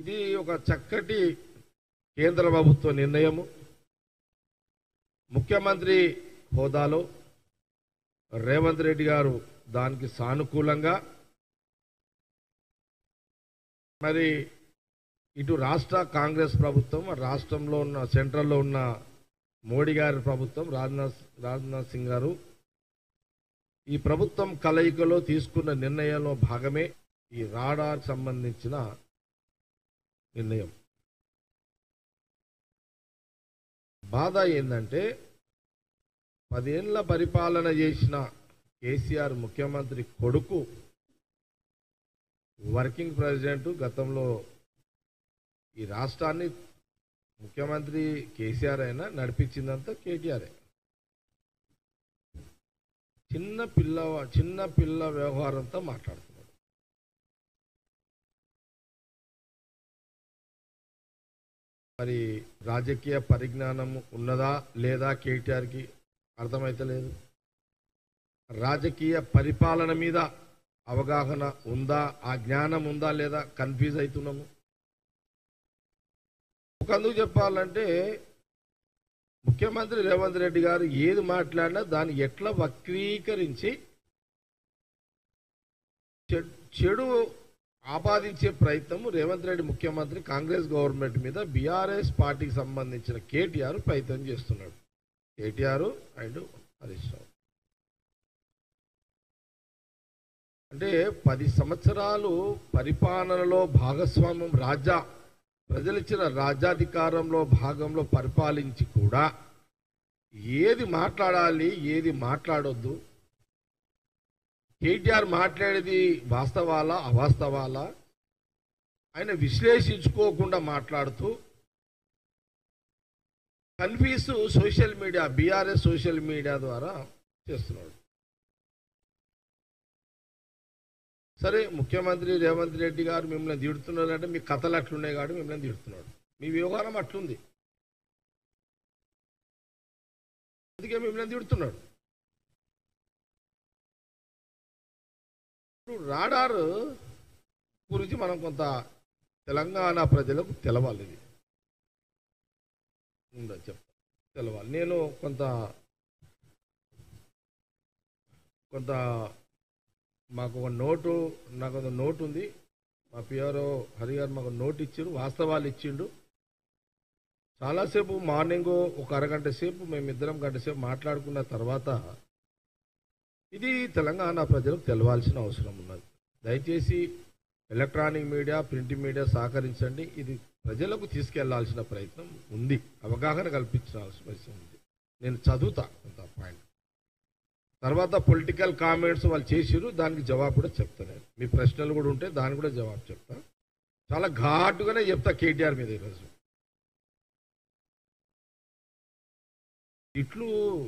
ఇది ఒక చక్కటి కేంద్ర ప్రభుత్వ నిర్ణయము ముఖ్యమంత్రి హోదాలో రేవంత్ రెడ్డి గారు దానికి సానుకూలంగా మరి ఇటు రాష్ట్ర కాంగ్రెస్ ప్రభుత్వం రాష్ట్రంలో ఉన్న సెంట్రల్లో ఉన్న మోడీ గారి ప్రభుత్వం రాజ్నాథ్ రాజ్నాథ్ సింగ్ గారు ఈ ప్రభుత్వం కలయికలో తీసుకున్న నిర్ణయంలో భాగమే ఈ రాడార్ సంబంధించిన నిర్ణయం బాధ ఏంటంటే పదేళ్ల పరిపాలన చేసిన కేసీఆర్ ముఖ్యమంత్రి కొడుకు వర్కింగ్ ప్రెసిడెంట్ గతంలో ఈ రాష్ట్రాన్ని ముఖ్యమంత్రి కేసీఆర్ అయినా నడిపించిందంతా కేటీఆర్ చిన్న పిల్ల చిన్న పిల్ల వ్యవహారంతో మాట్లాడుతున్నాడు మరి రాజకీయ పరిజ్ఞానం ఉన్నదా లేదా కేటీఆర్కి అర్థమైతలేదు రాజకీయ పరిపాలన మీద అవగాహన ఉందా ఆ జ్ఞానం ఉందా లేదా కన్ఫ్యూజ్ అవుతున్నాము ఒకందుకు చెప్పాలంటే ముఖ్యమంత్రి రేవంత్ రెడ్డి గారు ఏది మాట్లాడినా దాన్ని ఎట్లా వక్రీకరించి చెడ్- చెడు ఆపాదించే ప్రయత్నం రేవంత్ రెడ్డి ముఖ్యమంత్రి కాంగ్రెస్ గవర్నమెంట్ మీద బీఆర్ఎస్ పార్టీకి సంబంధించిన కేటీఆర్ ప్రయత్నం చేస్తున్నాడు కేటీఆర్ అండ్ హరీష్ రావు అంటే పది సంవత్సరాలు పరిపాలనలో భాగస్వామ్యం రాజా ప్రజలిచ్చిన రాజ్యాధికారంలో భాగంలో పరిపాలించి కూడా ఏది మాట్లాడాలి ఏది మాట్లాడొద్దు కేటీఆర్ మాట్లాడేది వాస్తవాలా అవాస్తవాలా ఆయన విశ్లేషించుకోకుండా మాట్లాడుతూ confuse social media BRS social media ద్వారా చేస్తున్నాడు సరే ముఖ్యమంత్రి రేవంత్ రెడ్డి గారు మిమ్మల్ని తిడుతున్నారు అంటే మీ కథలు అట్లున్నాయి కాబట్టి మిమ్మల్ని తిడుతున్నాడు మీ వ్యవహారం అట్లుంది అందుకే మిమ్మల్ని తిడుతున్నాడు ఇప్పుడు రాడార్ గురించి మనం కొంత తెలంగాణ ప్రజలకు తెలవాలి ఇది ఉందా చెప్తా తెలవాలి నేను కొంత కొంత మాకు ఒక నోటు నాకు ఒక నోటు ఉంది మా పిఆర్ఓ హరి గారు మాకు నోటు ఇచ్చారు వాస్తవాలు ఇచ్చిండు చాలాసేపు మార్నింగ్ ఒక అరగంట సేపు మేమిద్దరం గంట సేపు మాట్లాడుకున్న తర్వాత ఇది తెలంగాణ ప్రజలకు తెలవాల్సిన అవసరం ఉన్నది దయచేసి ఎలక్ట్రానిక్ మీడియా ప్రింట్ మీడియా సహకరించండి ఇది ప్రజలకు తీసుకెళ్లాల్సిన ప్రయత్నం ఉంది అవగాహన కల్పించాల్సిన అవసరం ఉంది నేను చదువుతా కొంత పాయింట్ తర్వాత పొలిటికల్ కామెంట్స్ వాళ్ళు చేసిరు దానికి జవాబు కూడా చెప్తా నేను మీ ప్రశ్నలు కూడా ఉంటే దానికి కూడా జవాబు చెప్తా చాలా ఘాటుగానే చెప్తా కేటీఆర్ మీద ఈరోజు ఇట్లు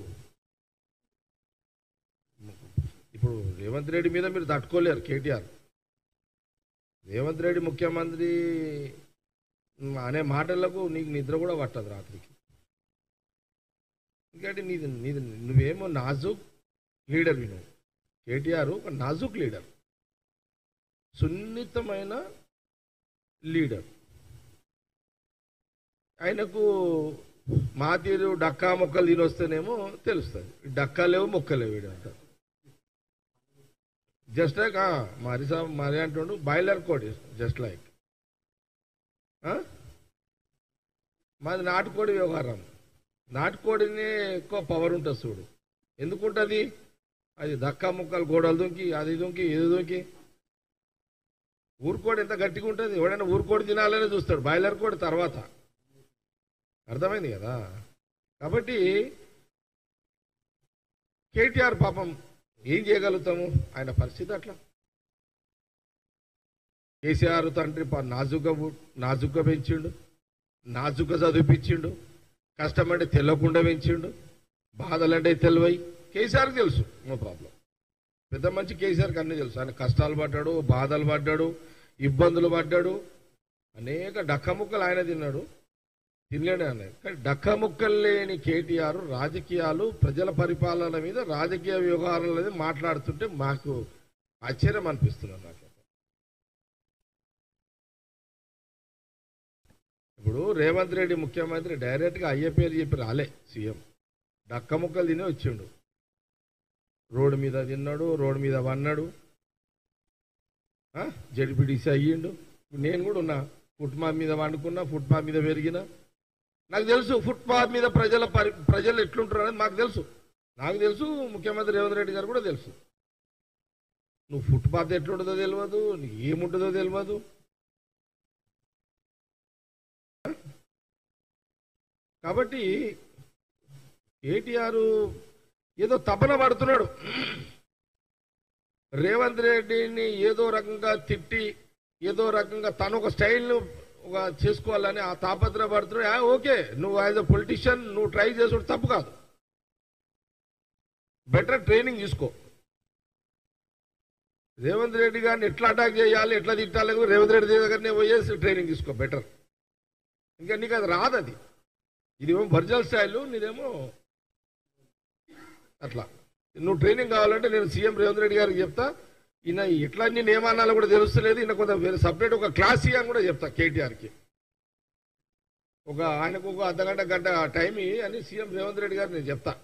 ఇప్పుడు రేవంత్ రెడ్డి మీద మీరు తట్టుకోలేరు కేటీఆర్ రేవంత్ రెడ్డి ముఖ్యమంత్రి అనే మాటలకు నీకు నిద్ర కూడా పట్టదు రాత్రికి ఎందుకంటే నీది నీది నువ్వేమో నాజుక్ లీడర్ విను కేటీఆర్ ఒక నాజుక్ లీడర్ సున్నితమైన లీడర్ ఆయనకు మా తీరు డక్కా మొక్కలు తిని వస్తేనేమో తెలుస్తుంది డక్కా లేవు మొక్కలేవు వీడు అంటారు జస్ట్ లైక్ మరి సా- మరి అంటుండు బాయిలర్ కోడి జస్ట్ లైక్ మాది నాటుకోడి వ్యవహారం నాటుకోడిని ఎక్కువ పవర్ ఉంటుంది చూడు ఎందుకుంటుంది అది దక్కా ముక్కలు గోడలు దుంకి అది దుంకి ఇది దుంకి ఊరుకోడి ఎంత గట్టిగా ఉంటుంది ఎవడైనా ఊరుకోడి తినాలనే చూస్తాడు బాయిలర్ కోడి తర్వాత అర్థమైంది కదా కాబట్టి కేటీఆర్ పాపం ఏం చేయగలుగుతాము ఆయన పరిస్థితి అట్లా కేసీఆర్ తండ్రి పా- నాజుగ్గా పు- నాజుగ్గా పెంచిండు నాజుగ్గా చదివిపించిండు కష్టమంటే తెల్లకుండా పెంచిండు బాధలంటే తెలివై కేసీఆర్కి తెలుసు నో ప్రాబ్లం పెద్ద మంచి కేసీఆర్కి అన్నీ తెలుసు ఆయన కష్టాలు పడ్డాడు బాధలు పడ్డాడు ఇబ్బందులు పడ్డాడు అనేక డక్క ముక్కలు ఆయన తిన్నాడు తినలేడే అన్నది కానీ డక్క ముక్కలు లేని కేటీఆర్ రాజకీయాలు ప్రజల పరిపాలన మీద రాజకీయ వ్యవహారాలు అనేది మాట్లాడుతుంటే మాకు ఆశ్చర్యం అనిపిస్తున్నది నాకు ఇప్పుడు రేవంత్ రెడ్డి ముఖ్యమంత్రి డైరెక్ట్గా అయ్యే పేరు చెప్పి రాలే సీఎం డక్క ముక్కలు తినే వచ్చిండు రోడ్డు మీద తిన్నాడు రోడ్డు మీద వన్నాడు జడిపిడిసి అయ్యిండు ఇప్పుడు నేను కూడా ఉన్నా ఫుట్పాత్ మీద వండుకున్నా ఫుట్పాత్ మీద పెరిగిన నాకు తెలుసు ఫుట్పాత్ మీద ప్రజల పరి ప్రజలు ఎట్లుంటారు అనేది మాకు తెలుసు నాకు తెలుసు ముఖ్యమంత్రి రేవంత్ రెడ్డి గారు కూడా తెలుసు నువ్వు ఫుట్పాత్ ఎట్లుంటుందో తెలియదు నీకు ఏముంటుందో తెలియదు కాబట్టి కేటీఆర్ ఏదో తపన పడుతున్నాడు రేవంత్ రెడ్డిని ఏదో రకంగా తిట్టి ఏదో రకంగా తను ఒక స్టైల్ను ఒక చేసుకోవాలని ఆ తాపత్ర పడుతున్నాడు ఆ, ఓకే నువ్వు యాజ్ అ పొలిటీషియన్ నువ్వు ట్రై చేసుడు తప్పు కాదు బెటర్ ట్రైనింగ్ తీసుకో రేవంత్ రెడ్డి గారిని ఎట్లా అటాక్ చేయాలి ఎట్లా తిట్టాలి కూడా రేవంత్ రెడ్డి దగ్గరనే పోయేసి ట్రైనింగ్ తీసుకో బెటర్ ఇంకా నీకు అది రాదు అది ఇదేమో భర్జల్ స్టైల్ నీదేమో అట్లా నువ్వు ట్రైనింగ్ కావాలంటే నేను సీఎం రేవంత్ రెడ్డి గారికి చెప్తా ఈయన ఎట్లా నేను ఏమన్నాలో కూడా తెలుస్తలేదు ఈయన కొంత వేరే సపరేట్ ఒక క్లాస్ అని కూడా చెప్తా కేటీఆర్కి ఒక ఆయనకు ఒక అర్ధగంట గంట టైం ఇయ్యి అని సీఎం రేవంత్ రెడ్డి గారు నేను చెప్తా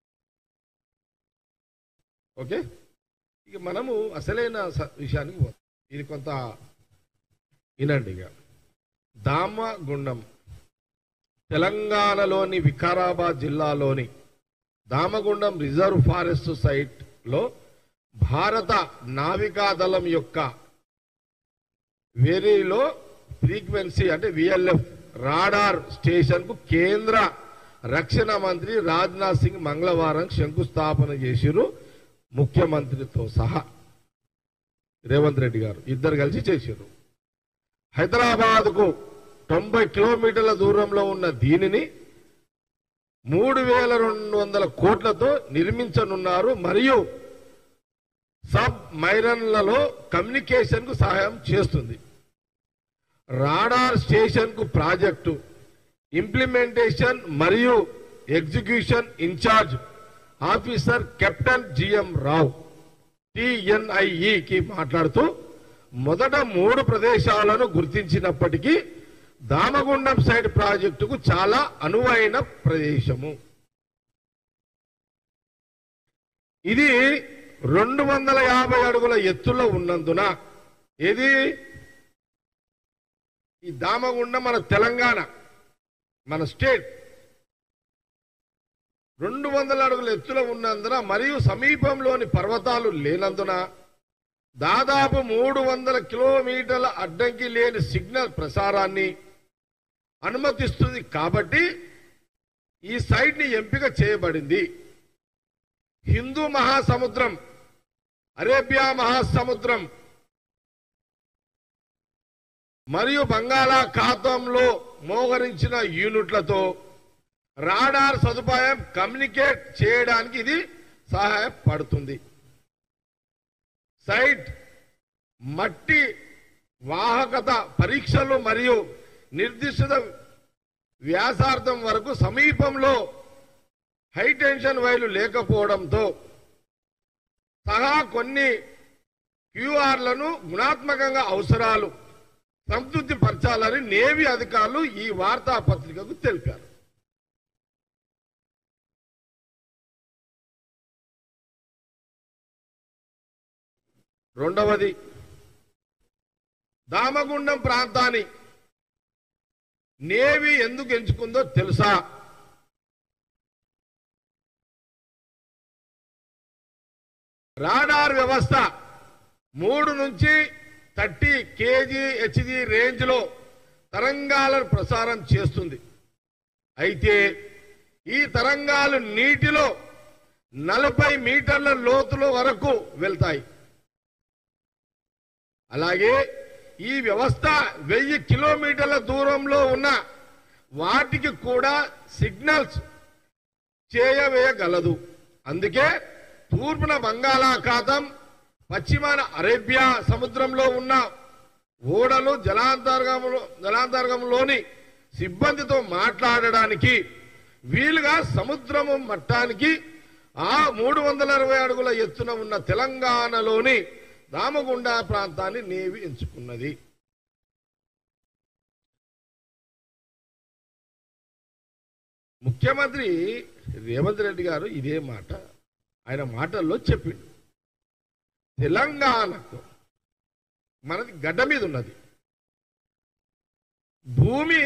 ఓకే ఇక మనము అసలైన స- విషయానికి పోతాం ఇది కొంత వినండి ఇక దామగుండం తెలంగాణలోని వికారాబాద్ జిల్లాలోని దామగుండం రిజర్వ్ ఫారెస్ట్ సైట్ లో భారత నావికాదళం యొక్క వేరీలో ఫ్రీక్వెన్సీ అంటే విఎల్ఎఫ్ రాడార్ స్టేషన్ కు కేంద్ర రక్షణ మంత్రి రాజ్నాథ్ సింగ్ మంగళవారం శంకుస్థాపన చేసిరు ముఖ్యమంత్రితో సహా రేవంత్ రెడ్డి గారు ఇద్దరు కలిసి చేసిరు హైదరాబాద్ కు తొంభై కిలోమీటర్ల దూరంలో ఉన్న దీనిని మూడు వేల రెండు వందల కోట్లతో నిర్మించనున్నారు మరియు సబ్ మైరన్లలో కమ్యూనికేషన్ కు సహాయం చేస్తుంది రాడార్ స్టేషన్ కు ప్రాజెక్టు ఇంప్లిమెంటేషన్ మరియు execution in charge officer captain GM Rao టిఎన్ఐఈకి మాట్లాడుతూ మొదట మూడు ప్రదేశాలను గుర్తించినప్పటికీ దామగుండం సైడ్ ప్రాజెక్టుకు చాలా అనువైన ప్రదేశము ఇది రెండు వందల యాభై అడుగుల ఎత్తులో ఉన్నందున ఏది ఈ దామగుండం మన తెలంగాణ మన స్టేట్ రెండు వందల అడుగుల ఎత్తులో ఉన్నందున మరియు సమీపంలోని పర్వతాలు లేనందున దాదాపు మూడు వందల కిలోమీటర్ల అడ్డంకి లేని సిగ్నల్ ప్రసారాన్ని అనుమతిస్తుంది కాబట్టి ఈ సైట్ ని ఎంపిక చేయబడింది హిందూ మహాసముద్రం అరేబియా మహాసముద్రం మరియు బంగాళాఖాతంలో మోహరించిన యూనిట్లతో రాడార్ సదుపాయం కమ్యూనికేట్ చేయడానికి ఇది సహాయపడుతుంది సైట్ మట్టి వాహకత పరీక్షలు మరియు నిర్దిష్ట వ్యాసార్థం వరకు సమీపంలో హై టెన్షన్ వైర్లు లేకపోవడంతో సహా కొన్ని క్యూఆర్లను గుణాత్మకంగా అవసరాలు సంతృప్తి పరచాలని నేవీ అధికారులు ఈ వార్తాపత్రికకు తెలిపారు రెండవది దామగుండం ప్రాంతాన్ని నేవీ ఎందుకు ఎంచుకుందో తెలుసా రాడార్ వ్యవస్థ మూడు నుంచి థర్టీ కేజీ హెచ్జి రేంజ్ లో తరంగాలను ప్రసారం చేస్తుంది అయితే ఈ తరంగాలు నీటిలో నలభై మీటర్ల లోతుల వరకు వెళ్తాయి అలాగే ఈ వ్యవస్థ వెయ్యి కిలోమీటర్ల దూరంలో ఉన్న వాటికి కూడా సిగ్నల్స్ చేయవేయగలదు అందుకే తూర్పున బంగాళాఖాతం పశ్చిమాన అరేబియా సముద్రంలో ఉన్న ఓడలు జలాంతర్గంలో జలాంతర్గంలోని సిబ్బందితో మాట్లాడడానికి వీలుగా సముద్రము మట్టానికి ఆ మూడు వందల అరవై అడుగుల ఎత్తున ఉన్న తెలంగాణలోని రామగుండ ప్రాంతాన్ని నేవి ఎంచుకున్నది ముఖ్యమంత్రి రేవంత్ రెడ్డి గారు ఇదే మాట ఆయన మాటల్లో చెప్పిండు తెలంగాణకు మనది గడ్డ మీద ఉన్నది భూమి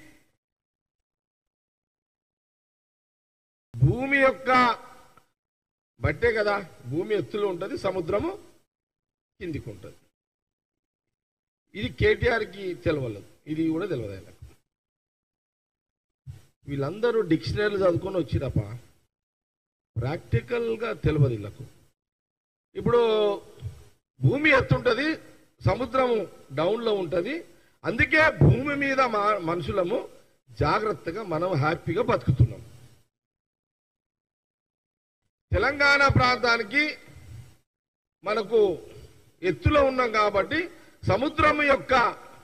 భూమి యొక్క బట్టే కదా భూమి ఎత్తులో ఉంటుంది సముద్రము కిందికి ఉంటుంది ఇది కేటీఆర్కి తెలవలేదు ఇది కూడా తెలియదు ఆయనకు వీళ్ళందరూ డిక్షనరీలు చదువుకొని వచ్చిరప్ప ప్రాక్టికల్గా తెలియదు వీళ్ళకు ఇప్పుడు భూమి ఎత్తుంటది సముద్రము డౌన్లో ఉంటుంది అందుకే భూమి మీద మా మనుషులము జాగ్రత్తగా మనం హ్యాపీగా బతుకుతున్నాం తెలంగాణ ప్రాంతానికి మనకు ఎత్తులో ఉన్నాం కాబట్టి సముద్రం యొక్క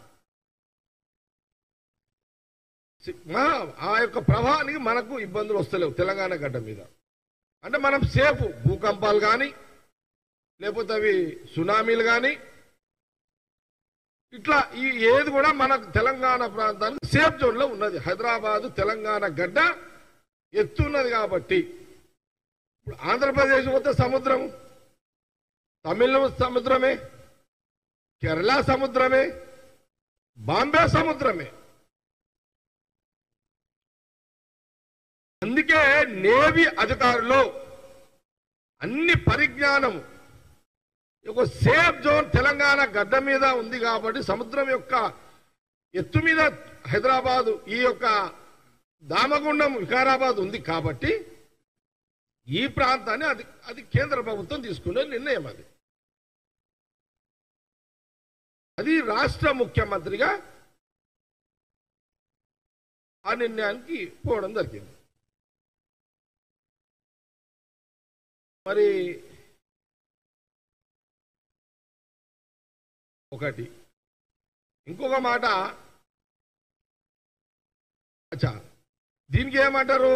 సి- మా- ఆ యొక్క ప్రభావానికి మనకు ఇబ్బందులు వస్తలేవు తెలంగాణ గడ్డ మీద అంటే మనం సేఫ్ భూకంపాలు కానీ లేకపోతే అవి సునామీలు కానీ ఇట్లా ఈ ఏది కూడా మన తెలంగాణ ప్రాంతానికి సేఫ్ జోన్ లో ఉన్నది హైదరాబాద్ తెలంగాణ గడ్డ ఎత్తున్నది కాబట్టి ఇప్పుడు ఆంధ్రప్రదేశ్ పోతే సముద్రం తమిళ సముద్రమే కేరళ సముద్రమే బాంబే సముద్రమే అందుకే నేవీ అధికారులు అన్ని పరిజ్ఞానం ఒక సేఫ్ జోన్ తెలంగాణ గడ్డ మీద ఉంది కాబట్టి సముద్రం యొక్క ఎత్తు మీద హైదరాబాద్ ఈ యొక్క దామగుండం వికారాబాద్ ఉంది కాబట్టి ఈ ప్రాంతాన్ని అది అది కేంద్ర ప్రభుత్వం తీసుకునే నిర్ణయం అది అది రాష్ట్ర ముఖ్యమంత్రిగా ఆ నిర్ణయానికి పోవడం జరిగింది మరి ఒకటి ఇంకొక మాట అచ్చా దీనికి ఏమంటారు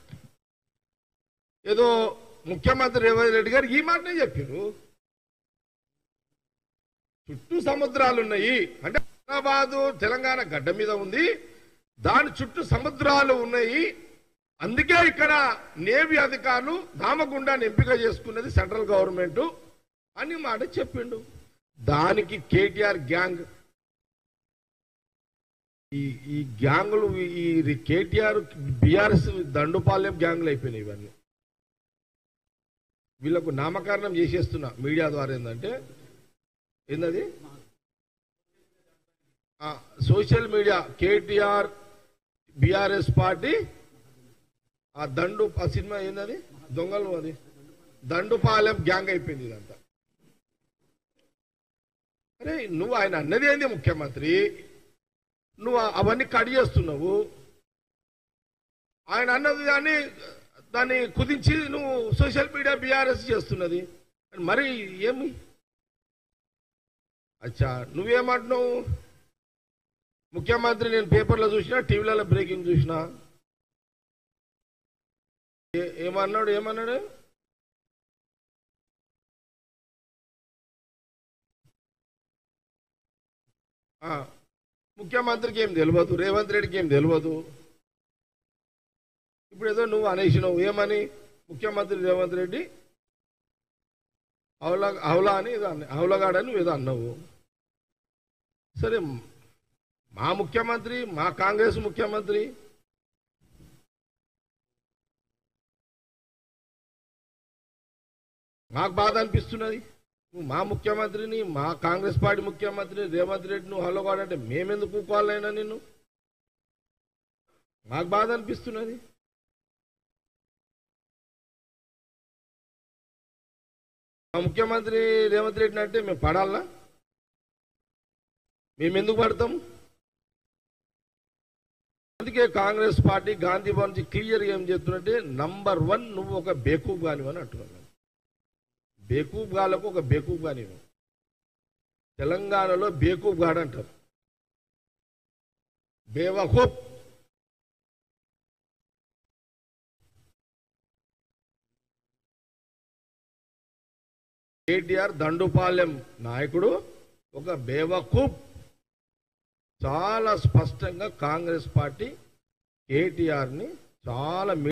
ఏదో ముఖ్యమంత్రి రేవంత్ రెడ్డి గారు ఈ మాటనే చెప్పారు చుట్టూ సముద్రాలు ఉన్నాయి అంటే హైదరాబాదు తెలంగాణ గడ్డ మీద ఉంది దాని చుట్టూ సముద్రాలు ఉన్నాయి అందుకే ఇక్కడ నేవీ అధికారులు నామగుండాన్ని ఎంపిక చేసుకున్నది సెంట్రల్ గవర్నమెంట్ అని మాట చెప్పిండు దానికి కేటీఆర్ గ్యాంగ్ ఈ ఈ గ్యాంగులు ఈ కేటీఆర్ బీఆర్ఎస్ దండుపాలెం గ్యాంగులు అయిపోయినాయి ఇవన్నీ వీళ్ళకు నామకరణం చేసేస్తున్నా మీడియా ద్వారా ఏంటంటే ఏందది ఆ, social media KTR BRS party ఆ దండు ఆ సినిమా ఏందది దొంగలు అది దండుపాలెం గ్యాంగ్ అయిపోయింది ఇదంతా అరే నువ్వు ఆయన అన్నది ఏంది ముఖ్యమంత్రి నువ్వు అవన్నీ కట్ చేస్తున్నావు ఆయన అన్నది దాన్ని దాన్ని కుదించి నువ్వు సోషల్ మీడియా బీఆర్ఎస్ చేస్తున్నది మరి ఏమి అచ్చా నువ్వేమంటున్నావు ముఖ్యమంత్రి నేను పేపర్లో చూసినా టీవీలలో బ్రేకింగ్ చూసినా ఏ- ఏమన్నాడు ఏమన్నాడు ఆ, ముఖ్యమంత్రికి ఏం తెలియదు రేవంత్ రెడ్డికి ఏం తెలియదు ఇప్పుడు ఏదో నువ్వు అనేసినావు ఏమని ముఖ్యమంత్రి రేవంత్ రెడ్డి అవులా అవులా అని ఏదో అన్న అవులగాడని నువ్వు ఏదో అన్నావు సరే మా ముఖ్యమంత్రి మా కాంగ్రెస్ ముఖ్యమంత్రి మాకు బాధ అనిపిస్తున్నది నువ్వు మా ముఖ్యమంత్రిని మా కాంగ్రెస్ పార్టీ ముఖ్యమంత్రిని రేవంత్ రెడ్డి నువ్వు హలోగాడంటే మేమెందుకు కూకోవాలైనా నిన్ను మాకు బాధ అనిపిస్తున్నది మా ముఖ్యమంత్రి రేవంత్ రెడ్డిని అంటే మేము పడాలనా మేము ఎందుకు పడతాం అందుకే కాంగ్రెస్ పార్టీ గాంధీ భవన్ నుంచి క్లియర్ ఏం చెప్తున్నట్టే నంబర్ వన్ నువ్వు ఒక బేకూబ్ కానివని అంటున్నాను బేకూబ్ గాలకు ఒక బేకూబ్ గాని తెలంగాణలో బేకూబ్ గాడ్ అంటారు బేవకూబ్ కేటీఆర్ దండుపాలెం నాయకుడు ఒక బేవకూబ్ చాలా స్పష్టంగా కాంగ్రెస్ పార్టీ కేటీఆర్ని చాలా